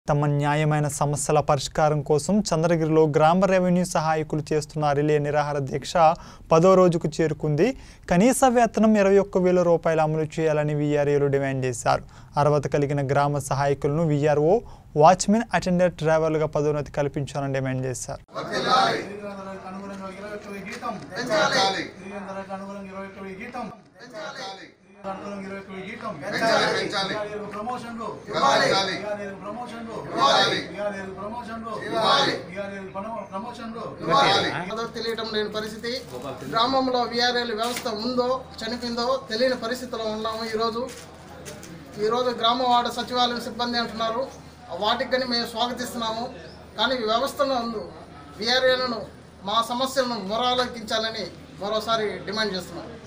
తమ న్యాయమైన సమస్యల పరిష్కారం కోసం చంద్రగిరిలో గ్రామ రెవెన్యూ సహాయకులు చేస్తున్న రిలే నిరాహార దీక్ష పదో రోజుకు చేరుకుంది కనీస వేతనం ఇరవై ఒక్క వేల రూపాయలు అమలు చేయాలని వీఆర్ఏలు డిమాండ్ చేశారు అర్హత కలిగిన గ్రామ సహాయకులను వీఆర్ఓ వాచ్మెన్ అటెండర్ డ్రైవర్లుగా పదోన్నతి కల్పించాలని డిమాండ్ చేశారు తిరిగినందులకు అనుగుణంగా ఇరవై ఒక్క వెయ్యి జీతం పెంచాలి. తిరిగినందులకు అనుగుణంగా ఇరవై ఒక్క వెయ్యి జీతం పెంచాలి. అనుగుణంగా ఇరవై ఒక్క వెయ్యి జీతం పెంచాలి, పెంచాలి. ఇరవై ప్రమోషన్లు ఇవ్వాలి. ఇరవై ప్రమోషన్లు ఇవ్వాలి. ఇరవై ప్రమోషన్లు ఇవ్వాలి. ఇరవై ప్రమోషన్లు ఇవ్వాలి. ఏదో తెలియటం లేని పరిస్థితి గ్రామంలో విఆర్ఎల్ వ్యవస్థ ఉందో చనిపోయిందో తెలియని పరిస్థితిలో ఉన్నాము ఈరోజు ఈరోజు గ్రామ వార్డు సచివాలయం సిబ్బంది అంటున్నారు వాటికి కానీ మేము స్వాగతిస్తున్నాము కానీ ఈ వ్యవస్థను అందు విఆర్ఏలను మా సమస్యలను మొరాలకించాలని మరోసారి డిమాండ్ చేస్తున్నాం